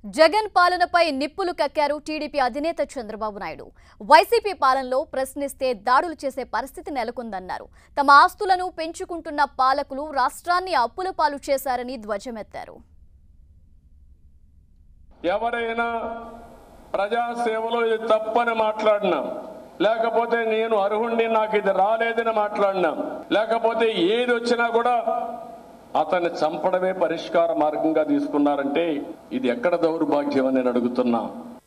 జగన్ పాలనపై నిప్పులు కక్కారు టీడీపీ అధినేత చంద్రబాబు నాయుడు వైసీపీ పాలనలో ప్రశ్నిస్తే దాడులు చేసే పరిస్థితి నెలకొందన్నారు తమ ఆస్తులను పెంచుకుంటున్న పాలకులు రాష్ట్రాన్ని అప్పుల పాలు చేశారని ధ్వజమెత్తారు ఎవరైనా ప్రజాసేవలో ఇది తప్పని మాట్లాడినా లేకపోతే నేను అర్హుణ్ణి నాకు ఇది రాలేదని మాట్లాడినా లేకపోతే ఏది వచ్చినా కూడా అతన్ని చంపడమే పరిష్కార మార్గంగా తీసుకున్నారంటే ఇది ఎక్కడ దౌర్భాగ్యం అని నేను అడుగుతున్నా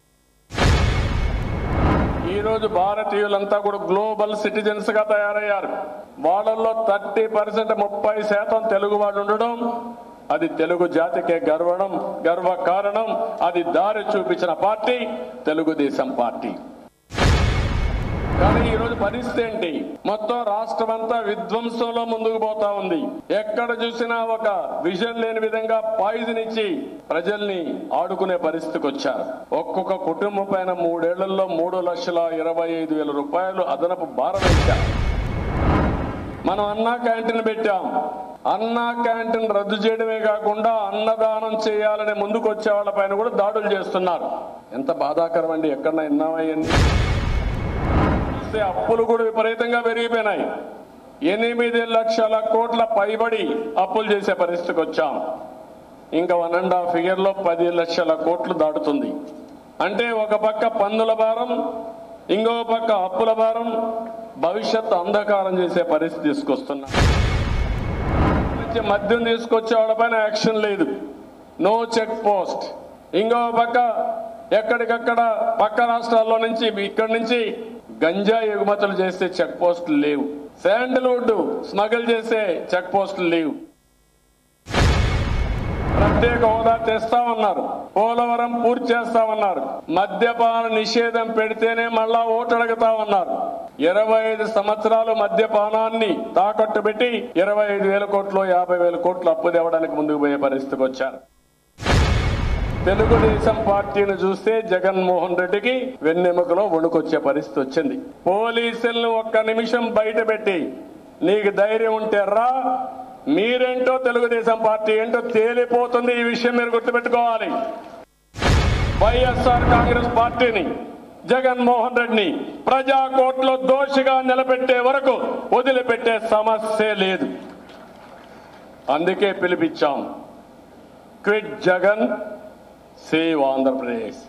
ఈ రోజు భారతీయులంతా కూడా గ్లోబల్ సిటిజన్స్ గా తయారయ్యారు వాళ్ళల్లో థర్టీ పర్సెంట్ ముప్పై శాతం తెలుగు వాళ్ళు ఉండడం అది తెలుగు జాతికే గర్వడం గర్వ కారణం అది దారి చూపించిన పార్టీ తెలుగుదేశం పార్టీ కానీ ఈ రోజు పరిస్థితి ఏంటి మొత్తం రాష్ట్రం అంతా విధ్వంసంలో ముందుకు పోతా ఉంది ఎక్కడ చూసినా ఒక విజన్ లేని విధంగా పాయిజన్ ఇచ్చి ప్రజల్ని ఆడుకునే పరిస్థితికి వచ్చారు ఒక్కొక్క కుటుంబం పైన మూడేళ్లలో మూడు లక్షల ఇరవై ఐదు వేల రూపాయలు అదనపు భారం వేశారు మనం అన్నా క్యాంటీన్ పెట్టాం అన్నా క్యాంటీన్ రద్దు చేయడమే కాకుండా అన్నదానం చేయాలని ముందుకు వచ్చే వాళ్ళ పైన కూడా దాడులు చేస్తున్నారు ఎంత బాధాకరం అండి ఎక్కడన్నా విన్నామయ్యండి చూస్తే అప్పులు కూడా విపరీతంగా పెరిగిపోయినాయి ఎనిమిది లక్షల కోట్ల పైబడి అప్పులు చేసే పరిస్థితికి వచ్చాం ఇంకా వన్ అండ్ హాఫ్ ఇయర్ లో పది లక్షల కోట్లు దాటుతుంది అంటే ఒక పక్క పన్నుల భారం ఇంకో పక్క అప్పుల భారం భవిష్యత్తు అంధకారం చేసే పరిస్థితి తీసుకొస్తున్నాం నుంచి మద్యం తీసుకొచ్చే వాళ్ళపైన యాక్షన్ లేదు నో చెక్ పోస్ట్ ఇంకో పక్క ఎక్కడికక్కడ పక్క రాష్ట్రాల్లో నుంచి ఇక్కడి నుంచి గంజా ఎగుమతులు చేసే చెక్ పోస్టులు లేవు శాండల్వుడ్ స్మగిల్ చేసే చెక్ పోస్టులు లేవు ప్రత్యేక హోదా తెస్తామన్నారు పోలవరం పూర్తి చేస్తామన్నారు మద్యపాన నిషేధం పెడితేనే మళ్ళా ఓటు అడుగుతామన్నారు ఇరవై ఐదు సంవత్సరాలు మద్యపానాన్ని తాకట్టు పెట్టి ఇరవై ఐదు వేల కోట్లు యాభై వేల కోట్లు అప్పు తేవడానికి ముందుకు పోయే పరిస్థితికి వచ్చారు తెలుగుదేశం పార్టీని చూస్తే జగన్మోహన్ రెడ్డికి వెన్నెముకలో వణుకొచ్చే పరిస్థితి వచ్చింది పోలీసులను ఒక్క నిమిషం బయట పెట్టి నీకు ధైర్యం ఉంటే రా మీరేంటో తెలుగుదేశం పార్టీ ఏంటో తేలిపోతుంది ఈ విషయం మీరు గుర్తుపెట్టుకోవాలి వైఎస్ఆర్ కాంగ్రెస్ పార్టీని జగన్మోహన్ రెడ్డిని ప్రజా కోర్టులో దోషిగా నిలబెట్టే వరకు వదిలిపెట్టే సమస్య లేదు అందుకే పిలిపించాం క్విట్ జగన్ సేవ్ ఆంధ్రప్రదేశ్